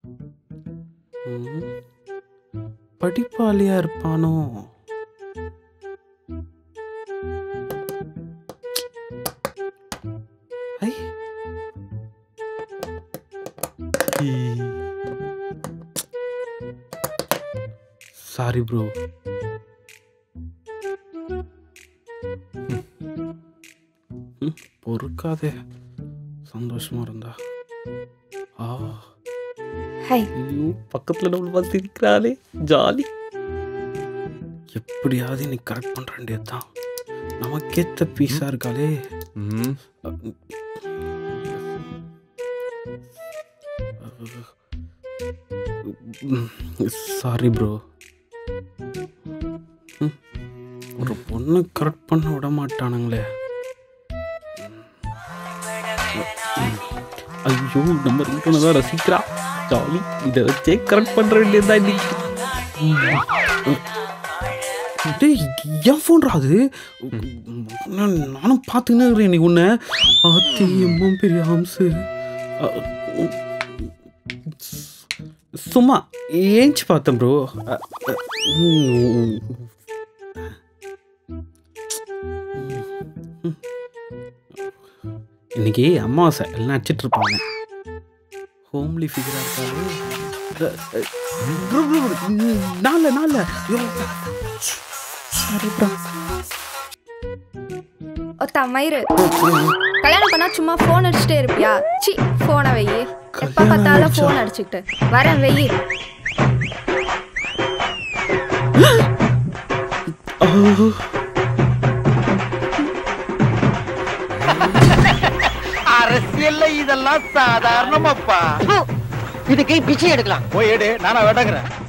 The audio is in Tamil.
ம். படிப்பாளியா இருப்பானோ ஐ சாரி ப்ரோ பொறுக்காதே சந்தோஷமா இருந்தா ஆ ஹை ஐயோ பக்கத்துல நம்மள பார்த்து சிரிக்கிறாளே ஜாலி எப்படியாவது நீ கரெக்ட் பண்ற வேண்டியதுதான் நமக்கேத்த பீஸா இருக்காளே ம் சாரி ப்ரோ ஒரு பொண்ணு கரெக்ட் பண்ண விட மாட்டானுங்களே ஐயோ நம்ம ரிங்டோனை தான் ரசிக்கிறா ஜாலி இதை வச்சே கரெக்ட் பண்ணுற வேண்டியதுதான் இன்னைக்கு டேய் என் ஃபோன்ரா அது நான் நானும் பார்த்துக்கினே இருக்கிறேன் இன்னைக்கு உன்னை ஆத்தி எம்மா பெரிய ஹம்ஸு சும்மா ஏஞ்சி பார்த்தேன் ப்ரோ இன்னைக்கு அமாவாசை எல்லாம் அடிச்சிட்டு இருப்பாங்க ஹோம்லி ஃபிகரா இருக்காரு ப்ரோ ப்ரோ நால நால சாரி ப்ரோ ஒத்தா மயிறு கல்யாணம் பண்ணா சும்மா ஃபோன் அடிச்சுட்டே இருப்பியா சி ஃபோனை வெயி எப்ப கல்யாணம் பார்த்தாலும் ஆயிடுச்சா? ஃபோன் அடிச்சுக்கிட்டு வரேன் வெயி அரசியல்ல இதெல்லாம் சாதாரணமாப்பா இதுக்கு பிச்சை எடுக்கலாம் போய் எடு நானா வேட்டங்கிறேன்